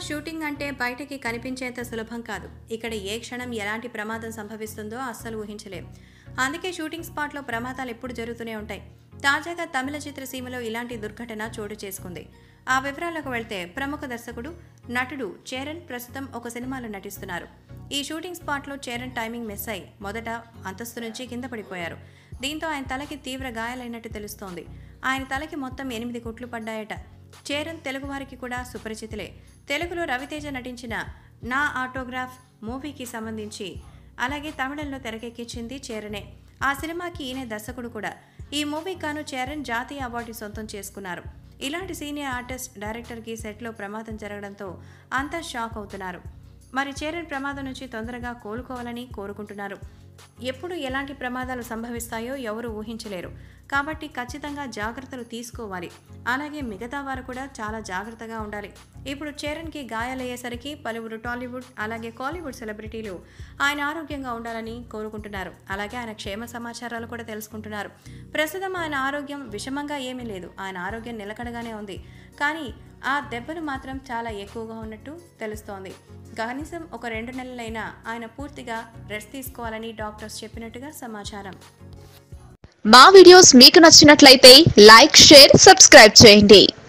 shooting అంటే బయటకి కనిపించేంత సులభం కాదు ఇక్కడ ఏ క్షణం ఎలాంటి ప్రమాదం సంభవిస్తుందో అస్సలు ఊహించలేం అందుకే షూటింగ్ స్పాట్లో ప్రమాదాలు ఎప్పుడు జరుగుతూనే ఉంటాయి తాజాగా తమిళ చిత్రసీమలో ఇలాంటి దుర్ఘటన చోటు చేసుకుంది ఆ వివరాలకు వెళ్తే ప్రముఖ దర్శకుడు నటుడు చేరన్ ప్రస్తుతం ఒక సినిమాలో నటిస్తున్నారు ఈ షూటింగ్ స్పాట్లో చేరన్ టైమింగ్ మిస్ అయి మొదట అంతస్తు నుంచి కింద పడిపోయారు దీంతో ఆయన తలకి తీవ్ర గాయాలైనట్టు తెలుస్తోంది ఆయన తలకి మొత్తం ఎనిమిది కుట్లు పడ్డాయట చేరన్ తెలుగువారికి కూడా సుపరిచితులే తెలుగులో రవితేజ నటించిన నా ఆటోగ్రాఫ్ మూవీకి సంబంధించి అలాగే తమిళంలో తెరకెక్కించింది చేరనే ఆ సినిమాకి ఈయన దర్శకుడు కూడా ఈ మూవీ గాను చేరన్ జాతీయ అవార్డు సొంతం చేసుకున్నారు ఇలాంటి సీనియర్ ఆర్టిస్ట్ డైరెక్టర్కి సెట్లో ప్రమాదం జరగడంతో అంతా షాక్ అవుతున్నారు మరి చేరన్ ప్రమాదం నుంచి తొందరగా కోలుకోవాలని కోరుకుంటున్నారు ఎప్పుడు ఎలాంటి ప్రమాదాలు సంభవిస్తాయో ఎవరు ఊహించలేరు కాబట్టి ఖచ్చితంగా జాగ్రత్తలు తీసుకోవాలి అలాగే మిగతా వారు కూడా చాలా జాగ్రత్తగా ఉండాలి ఇప్పుడు చేరన్కి గాయాలయ్యేసరికి పలువురు టాలీవుడ్ అలాగే కాలీవుడ్ సెలబ్రిటీలు ఆయన ఆరోగ్యంగా ఉండాలని కోరుకుంటున్నారు అలాగే ఆయన క్షేమ సమాచారాలు కూడా తెలుసుకుంటున్నారు ప్రస్తుతం ఆయన ఆరోగ్యం విషమంగా ఏమీ లేదు ఆయన ఆరోగ్యం నిలకడగానే ఉంది కానీ ఆ దెబ్బలు మాత్రం చాలా ఎక్కువగా ఉన్నట్టు తెలుస్తోంది కనీసం ఒక రెండు నెలలైనా ఆయన పూర్తిగా రెస్ట్ తీసుకోవాలని డాక్టర్స్ చెప్పినట్టుగా సమాచారం మా వీడియోస్ మీకు నచ్చినట్లయితే లైక్ షేర్ సబ్స్క్రైబ్ చేయండి